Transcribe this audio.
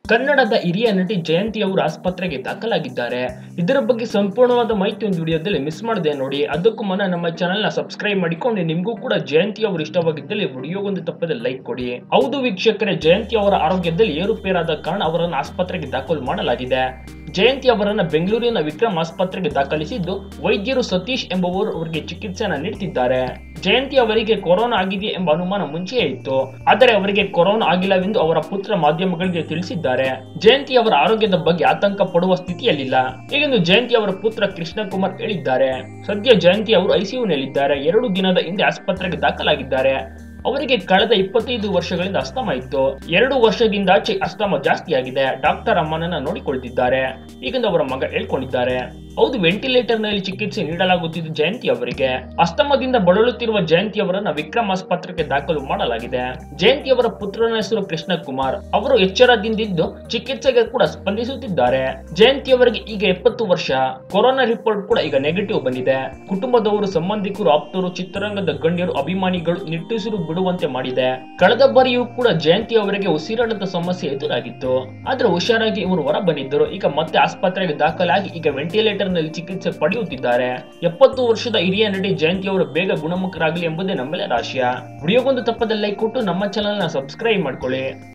ಕನ್ನಡದ ಹಿರಿಯ ನಟಿ ಜಯಂತಿ ಅವರು ಆಸ್ಪತ್ರೆಗೆ ದಾಖಲಾಗಿದ್ದಾರೆ ಇದರ ಬಗ್ಗೆ ಸಂಪೂರ್ಣವಾದ ಮಾಹಿತಿ ಒಂದು ವಿಡಿಯೋದಲ್ಲಿ ಮಿಸ್ ಮಾಡದೆ ನೋಡಿ ಅದಕ್ಕೂ ಮುನ್ನ ನಮ್ಮ ಚಾನೆಲ್ ನ ಸಬ್ಸ್ಕ್ರೈಬ್ ಮಾಡಿಕೊಂಡು ನಿಮಗೂ ಕೂಡ ಜಯಂತಿ ಅವರು ಇಷ್ಟವಾಗಿದ್ದಲ್ಲಿ ವಿಡಿಯೋಗೊಂದು ತಪ್ಪದೆ ಲೈಕ್ ಕೊಡಿ ಹೌದು ವೀಕ್ಷಕರೇ ಜಯಂತಿ ಅವರ ಆರೋಗ್ಯದಲ್ಲಿ ಏರುಪೇರಾದ ಕಾರಣ ಅವರನ್ನು ಆಸ್ಪತ್ರೆಗೆ ದಾಖಲು ಮಾಡಲಾಗಿದೆ ಜಯಂತಿ ಅವರನ್ನ ಬೆಂಗಳೂರಿನ ವಿಕ್ರಮ್ ಆಸ್ಪತ್ರೆಗೆ ದಾಖಲಿಸಿದ್ದು ವೈದ್ಯರು ಸತೀಶ್ ಎಂಬುವರು ಅವರಿಗೆ ಚಿಕಿತ್ಸೆಯನ್ನು ನೀಡುತ್ತಿದ್ದಾರೆ ಜಯಂತಿ ಅವರಿಗೆ ಕೊರೋನಾ ಆಗಿದೆ ಎಂಬ ಅನುಮಾನ ಮುಂಚೆಯೇ ಇತ್ತು ಆದರೆ ಅವರಿಗೆ ಕೊರೋನಾ ಆಗಿಲ್ಲವೆಂದು ಅವರ ಪುತ್ರ ಮಾಧ್ಯಮಗಳಿಗೆ ತಿಳಿಸಿದ್ದಾರೆ ಜಯಂತಿ ಅವರ ಆರೋಗ್ಯದ ಬಗ್ಗೆ ಆತಂಕ ಪಡುವ ಸ್ಥಿತಿಯಲ್ಲಿಲ್ಲ ಹೀಗೆಂದು ಜಯಂತಿ ಅವರ ಪುತ್ರ ಕೃಷ್ಣ ಕುಮಾರ್ ಹೇಳಿದ್ದಾರೆ ಸದ್ಯ ಜಯಂತಿ ಅವರು ಐಸಿಯುನಲ್ಲಿದ್ದಾರೆ ಎರಡು ದಿನದ ಹಿಂದೆ ಆಸ್ಪತ್ರೆಗೆ ದಾಖಲಾಗಿದ್ದಾರೆ ಅವರಿಗೆ ಕಳೆದ ಇಪ್ಪತ್ತೈದು ವರ್ಷಗಳಿಂದ ಅಸ್ತಮ ಇತ್ತು ಎರಡು ವರ್ಷದಿಂದಾಚೆ ಅಸ್ತಮ ಜಾಸ್ತಿಯಾಗಿದೆ ಡಾಕ್ಟರ್ ಅಮ್ಮನನ್ನ ನೋಡಿಕೊಳ್ತಿದ್ದಾರೆ ಹೀಗೆಂದು ಅವರ ಮಗ ಹೇಳ್ಕೊಂಡಿದ್ದಾರೆ ಹೌದು ವೆಂಟಿಲೇಟರ್ ನಲ್ಲಿ ಚಿಕಿತ್ಸೆ ನೀಡಲಾಗುತ್ತಿದ್ದು ಜಯಂತಿ ಅವರಿಗೆ ಅಸ್ತಮದಿಂದ ಬಳಲುತ್ತಿರುವ ಜಯಂತಿ ಅವರನ್ನ ವಿಕ್ರಮ್ ಆಸ್ಪತ್ರೆಗೆ ದಾಖಲು ಮಾಡಲಾಗಿದೆ ಜಯಂತಿ ಅವರ ಪುತ್ರನ ಹೆಸರು ಕೃಷ್ಣ ಕುಮಾರ್ ಅವರು ಎಚ್ಚರದಿಂದಿದ್ದು ಚಿಕಿತ್ಸೆಗೆ ಕೂಡ ಸ್ಪಂದಿಸುತ್ತಿದ್ದಾರೆ ಜಯಂತಿ ಅವರಿಗೆ ಈಗ ಎಪ್ಪತ್ತು ವರ್ಷ ಕೊರೋನಾ ರಿಪೋರ್ಟ್ ಕೂಡ ಈಗ ನೆಗೆಟಿವ್ ಬಂದಿದೆ ಕುಟುಂಬದವರು ಸಂಬಂಧಿಕರು ಆಪ್ತರು ಚಿತ್ರರಂಗದ ಗಣ್ಯರು ಅಭಿಮಾನಿಗಳು ನಿಟ್ಟುಸಿರು ಬಿಡುವಂತೆ ಮಾಡಿದೆ ಕಳೆದ ಬಾರಿಯೂ ಕೂಡ ಜಯಂತಿ ಅವರಿಗೆ ಉಸಿರಾಟದ ಸಮಸ್ಯೆ ಎದುರಾಗಿತ್ತು ಆದ್ರೆ ಹುಷಾರಾಗಿ ಇವರು ಹೊರ ಬಂದಿದ್ದರು ಈಗ ಮತ್ತೆ ಆಸ್ಪತ್ರೆಗೆ ದಾಖಲಾಗಿ ಈಗ ವೆಂಟಿಲೇಟರ್ ನಲ್ಲಿ ಚಿಕಿತ್ಸೆ ಪಡೆಯುತ್ತಿದ್ದಾರೆ ಎಪ್ಪತ್ತು ವರ್ಷದ ಹಿರಿಯ ನಟಿ ಜಯಂತಿ ಅವರು ಬೇಗ ಗುಣಮುಖರಾಗಲಿ ಎಂಬುದೇ ನಮ್ಮೆಲ್ಲರ ಆಶಯ ವಿಡಿಯೋಗೊಂದು ತಪ್ಪದ ಲೈಕ್ ಕೊಟ್ಟು ನಮ್ಮ ಚಾನೆಲ್ ನ ಸಬ್ಸ್ಕ್ರೈಬ್ ಮಾಡ್ಕೊಳ್ಳಿ